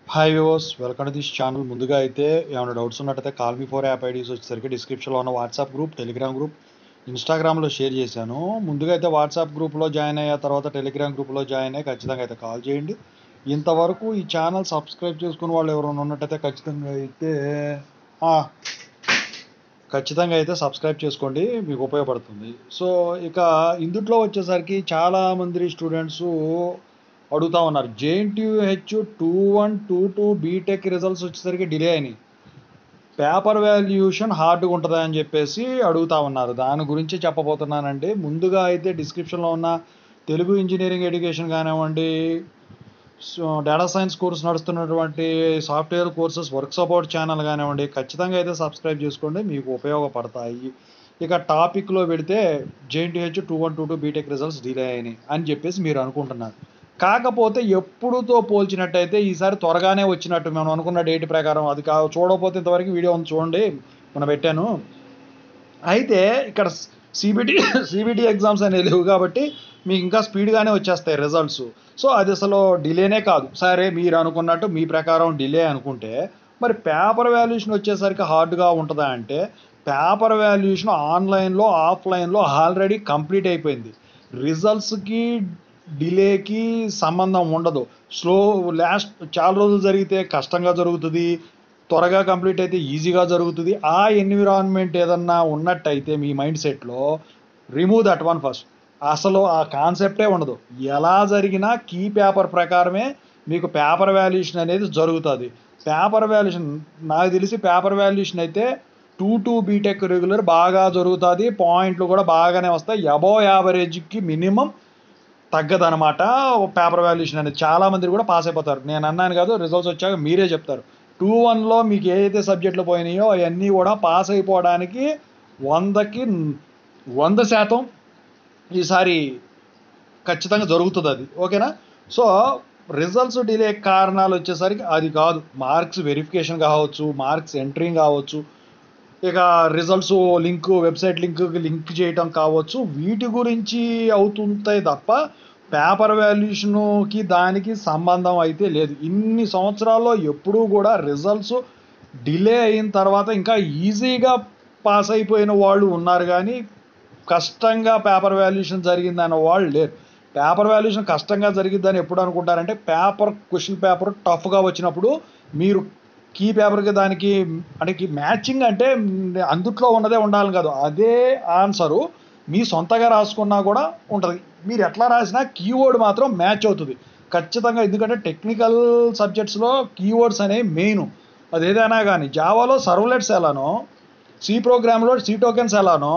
hi viewers welcome to this channel ముందుగా అయితే ఏమైనా డౌట్స్ ఉన్నట్టయితే call me four app IDs వచ్చేసరికి డిస్క్రిప్షన్లో ఉన్న వాట్సాప్ గ్రూప్ టెలిగ్రామ్ గ్రూప్ ఇన్స్టాగ్రామ్లో షేర్ చేశాను ముందుగా అయితే వాట్సాప్ గ్రూప్లో జాయిన్ అయ్యా తర్వాత టెలిగ్రామ్ గ్రూప్లో జాయిన్ అయ్యి ఖచ్చితంగా అయితే కాల్ చేయండి ఇంతవరకు ఈ ఛానల్ సబ్స్క్రైబ్ చేసుకున్న వాళ్ళు ఎవరైనా ఉన్నట్టయితే ఖచ్చితంగా అయితే ఆ, ఖచ్చితంగా అయితే సబ్స్క్రైబ్ చేసుకోండి మీకు ఉపయోగపడుతుంది సో ఇక ఇందుట్లో వచ్చేసరికి చాలామంది స్టూడెంట్స్ అడుగుతా ఉన్నారు JNTUH two one two two BTech results వచ్చేసరికి డిలే అయినాయి పేపర్ వాల్యుయేషన్ హార్డ్గా ఉంటుందా అని చెప్పేసి అడుగుతా ఉన్నారు దాని గురించి చెప్పబోతున్నానండి ముందుగా అయితే డిస్క్రిప్షన్లో ఉన్న తెలుగు ఇంజనీరింగ్ ఎడ్యుకేషన్ కానివ్వండి డేటా సైన్స్ కోర్స్ నడుస్తున్నటువంటి software courses work support channel కానివ్వండి ఖచ్చితంగా అయితే సబ్స్క్రైబ్ చేసుకోండి మీకు ఉపయోగపడతాయి ఇక టాపిక్లో పెడితే JNTH two one two two BTech results delay అయినాయి అని చెప్పేసి మీరు అనుకుంటున్నారు కాకపోతే ఎప్పుడుతో పోల్చినట్టయితే ఈసారి త్వరగానే వచ్చినట్టు మేము అనుకున్న డేట్ ప్రకారం అది కా చూడకపోతే ఇంతవరకు వీడియో ఉంది చూడండి మనం పెట్టాను అయితే ఇక్కడ సిబిటి సిబిటి ఎగ్జామ్స్ అనేవి లేవు కాబట్టి మీకు ఇంకా స్పీడ్గానే వచ్చేస్తాయి రిజల్ట్స్ సో అది అసలు డిలేనే కాదు సరే మీరు అనుకున్నట్టు మీ ప్రకారం డిలే అనుకుంటే మరి పేపర్ వాల్యుయేషన్ వచ్చేసరికి హార్డ్గా ఉంటుందా అంటే పేపర్ వాల్యుయేషన్ ఆన్లైన్లో ఆఫ్లైన్లో ఆల్రెడీ కంప్లీట్ అయిపోయింది రిజల్ట్స్కి డిలేకి సంబంధం ఉండదు స్లో లాస్ట్ చాలా రోజులు జరిగితే కష్టంగా జరుగుతుంది త్వరగా కంప్లీట్ అయితే ఈజీగా జరుగుతుంది ఆ ఎన్విరాన్మెంట్ ఏదన్నా ఉన్నట్టయితే మీ మైండ్ సెట్లో రిమూవ్ దట్ వన్ ఫస్ట్ అసలు ఆ కాన్సెప్టే ఉండదు ఎలా జరిగినా కీ పేపర్ ప్రకారమే మీకు పేపర్ వాల్యుయేషన్ అనేది జరుగుతుంది పేపర్ వాల్యుయేషన్ నాకు తెలిసి పేపర్ వాల్యుయేషన్ అయితే టూ టూ బీటెక్ రెగ్యులర్ బాగా జరుగుతుంది పాయింట్లు కూడా బాగానే వస్తాయి అబో యావరేజ్కి మినిమం తగ్గదనమాట పేపర్ వాల్యుయేషన్ అనేది చాలా మంది కూడా పాస్ అయిపోతారు నేను అన్నాను కాదు రిజల్ట్స్ వచ్చాక మీరే చెప్తారు టూ వన్లో మీకు ఏదైతే సబ్జెక్టులు పోయినాయో అవన్నీ కూడా పాస్ అయిపోవడానికి వందకి వంద శాతం ఈసారి ఖచ్చితంగా జరుగుతుంది అది ఓకేనా సో రిజల్ట్స్ డిలే కారణాలు వచ్చేసరికి అది కాదు మార్క్స్ వెరిఫికేషన్ కావచ్చు మార్క్స్ ఎంట్రింగ్ కావచ్చు ఇక results link website link link చేయటం కావచ్చు వీటి గురించి అవుతుంటాయి తప్ప పేపర్ వాల్యుయేషన్కి దానికి సంబంధం అయితే లేదు ఇన్ని సంవత్సరాల్లో ఎప్పుడూ కూడా రిజల్ట్స్ డిలే అయిన తర్వాత ఇంకా ఈజీగా పాస్ అయిపోయిన వాళ్ళు ఉన్నారు కానీ కష్టంగా పేపర్ వాల్యుయేషన్ జరిగిందన్న వాళ్ళు లేరు పేపర్ వాల్యుయేషన్ కష్టంగా జరిగిద్దని ఎప్పుడు అనుకుంటారంటే పేపర్ క్వశ్చన్ పేపర్ టఫ్గా వచ్చినప్పుడు మీరు కీ పేపర్కి దానికి అంటే మ్యాచింగ్ అంటే అందుట్లో ఉన్నదే ఉండాలి కాదు అదే ఆన్సరు మీ సొంతగా రాసుకున్నా కూడా ఉంటుంది మీరు ఎట్లా రాసినా కీవర్డ్ మాత్రం మ్యాచ్ అవుతుంది ఖచ్చితంగా ఎందుకంటే టెక్నికల్ సబ్జెక్ట్స్లో కీవర్డ్స్ అనేవి మెయిన్ అది ఏదైనా కానీ జావాలో సర్వ్లెట్స్ ఎలానో సి ప్రోగ్రామ్లో సి టోకెన్స్ ఎలానో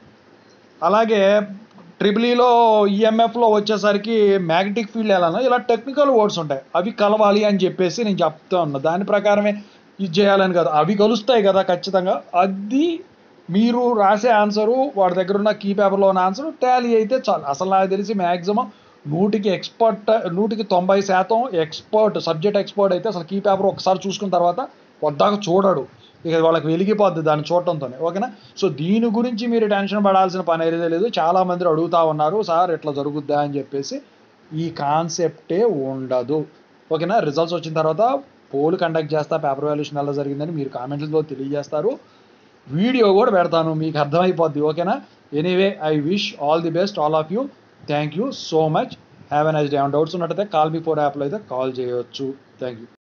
అలాగే ట్రిపులీలో ఈఎంఎఫ్లో వచ్చేసరికి మ్యాగ్నెటిక్ ఫీల్డ్ ఎలానో ఇలా టెక్నికల్ వర్డ్స్ ఉంటాయి అవి కలవాలి అని చెప్పేసి నేను చెప్తా ఉన్నా దాని ప్రకారమే ఇది చేయాలని కాదు అవి కలుస్తాయి కదా ఖచ్చితంగా అది మీరు రాసే ఆన్సరు వాడి దగ్గర ఉన్న కీ పేపర్లో ఉన్న ఆన్సర్ టాలీ అయితే చాలు అసలు నాకు తెలిసి మ్యాక్సిమం నూటికి ఎక్స్పర్ట్ నూటికి తొంభై శాతం ఎక్స్పర్ట్ సబ్జెక్ట్ ఎక్స్పర్ట్ అయితే అసలు కీ పేపర్ ఒకసారి చూసుకున్న తర్వాత వద్దాక చూడడు ఇక వాళ్ళకి వెలిగిపోద్ది దాన్ని చూడటంతోనే ఓకేనా సో దీని గురించి మీరు టెన్షన్ పడాల్సిన పని అయితే లేదు చాలా మంది అడుగుతా ఉన్నారు సార్ ఎట్లా జరుగుద్దా అని చెప్పేసి ఈ కాన్సెప్టే ఉండదు ఓకేనా రిజల్ట్స్ వచ్చిన తర్వాత పోల్ కండక్ట్ చేస్తా పేపర్ వాల్యుయేషన్ ఎలా జరిగిందని మీరు కామెంట్లలో తెలియజేస్తారు వీడియో కూడా పెడతాను మీకు అర్థమైపోద్ది ఓకేనా anyway I wish all the best all of you thank you so much have a nice day doubts ఉన్నట్టయితే కాల్ మీ ఫోర్ యాప్లో అయితే కాల్ చేయవచ్చు థ్యాంక్ యూ